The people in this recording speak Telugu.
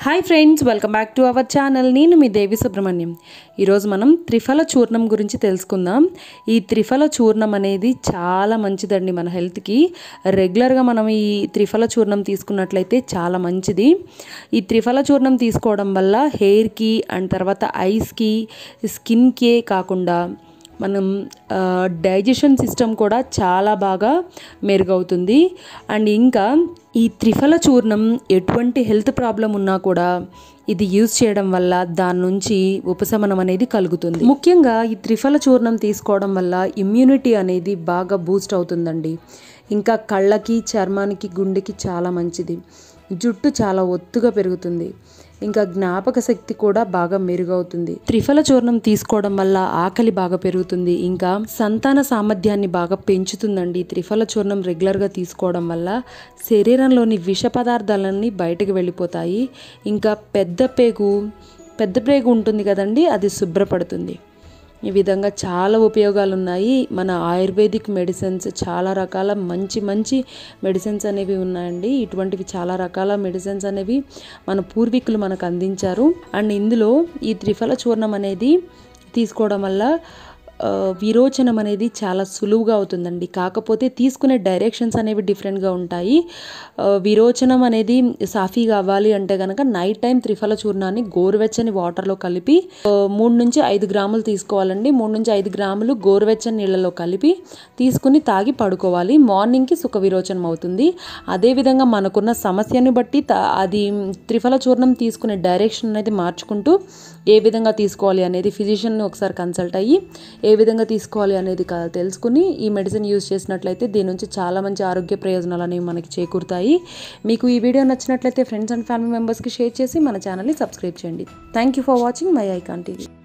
hi friends welcome back to our channel నేను మీ దేవి సుబ్రహ్మణ్యం ఈరోజు మనం త్రిఫల చూర్ణం గురించి తెలుసుకుందాం ఈ త్రిఫల చూర్ణం అనేది చాలా మంచిదండి మన హెల్త్కి రెగ్యులర్గా మనం ఈ త్రిఫల చూర్ణం తీసుకున్నట్లయితే చాలా మంచిది ఈ త్రిఫల చూర్ణం తీసుకోవడం వల్ల హెయిర్కి అండ్ తర్వాత ఐస్కి స్కిన్కే కాకుండా మనం డైజెషన్ సిస్టమ్ కూడా చాలా బాగా మెరుగవుతుంది అండ్ ఇంకా ఈ త్రిఫల చూర్ణం ఎటువంటి హెల్త్ ప్రాబ్లం ఉన్నా కూడా ఇది యూజ్ చేయడం వల్ల దాని నుంచి ఉపశమనం అనేది కలుగుతుంది ముఖ్యంగా ఈ త్రిఫల చూర్ణం తీసుకోవడం వల్ల ఇమ్యూనిటీ అనేది బాగా బూస్ట్ అవుతుందండి ఇంకా కళ్ళకి చర్మానికి గుండెకి చాలా మంచిది జుట్టు చాలా ఒత్తుగా పెరుగుతుంది ఇంకా జ్ఞాపక శక్తి కూడా బాగా మెరుగవుతుంది త్రిఫల చూర్ణం తీసుకోవడం వల్ల ఆకలి బాగా పెరుగుతుంది ఇంకా సంతాన సామర్థ్యాన్ని బాగా పెంచుతుందండి ఈ త్రిఫల చూర్ణం రెగ్యులర్గా తీసుకోవడం వల్ల శరీరంలోని విష పదార్థాలన్నీ బయటకు వెళ్ళిపోతాయి ఇంకా పెద్ద పేగు పెద్ద పేగు ఉంటుంది కదండి అది శుభ్రపడుతుంది ఈ విధంగా చాలా ఉపయోగాలు ఉన్నాయి మన ఆయుర్వేదిక్ మెడిసిన్స్ చాలా రకాల మంచి మంచి మెడిసిన్స్ అనేవి ఉన్నాయండి ఇటువంటివి చాలా రకాల మెడిసిన్స్ అనేవి మన పూర్వీకులు మనకు అందించారు అండ్ ఇందులో ఈ త్రిఫల చూర్ణం అనేది తీసుకోవడం వల్ల ఆ, విరోచనం అనేది చాలా సులువుగా అవుతుందండి కాకపోతే తీసుకునే డైరెక్షన్స్ అనేవి డిఫరెంట్గా ఉంటాయి ఆ, విరోచనం అనేది సాఫీగా అవ్వాలి అంటే కనుక నైట్ టైం త్రిఫల చూర్ణాన్ని గోరువెచ్చని వాటర్లో కలిపి ఆ, మూడు నుంచి ఐదు గ్రాములు తీసుకోవాలండి మూడు నుంచి ఐదు గ్రాములు గోరువెచ్చని నీళ్ళలో కలిపి తీసుకుని తాగి పడుకోవాలి మార్నింగ్కి సుఖ విరోచనం అవుతుంది అదేవిధంగా మనకున్న సమస్యని బట్టి త- అది త్రిఫల చూర్ణం తీసుకునే డైరెక్షన్ అనేది మార్చుకుంటూ ఏ విధంగా తీసుకోవాలి అనేది ఫిజిషియన్ని ఒకసారి కన్సల్ట్ అయ్యి ఏ విధంగా తీసుకోవాలి అనేది కా- తెలుసుకుని ఈ మెడిసిన్ యూజ్ చేసినట్లయితే దీని నుంచి చాలా మంచి ఆరోగ్య ప్రయోజనాలు అనేవి మనకి చేకూరుతాయి మీకు ఈ వీడియో నచ్చినట్లయితే ఫ్రెండ్స్ అండ్ ఫ్యామిలీ మెంబర్స్కి షేర్ చేసి మన ఛానల్ని సబ్స్క్రైబ్ చేయండి thank you for watching my icon TV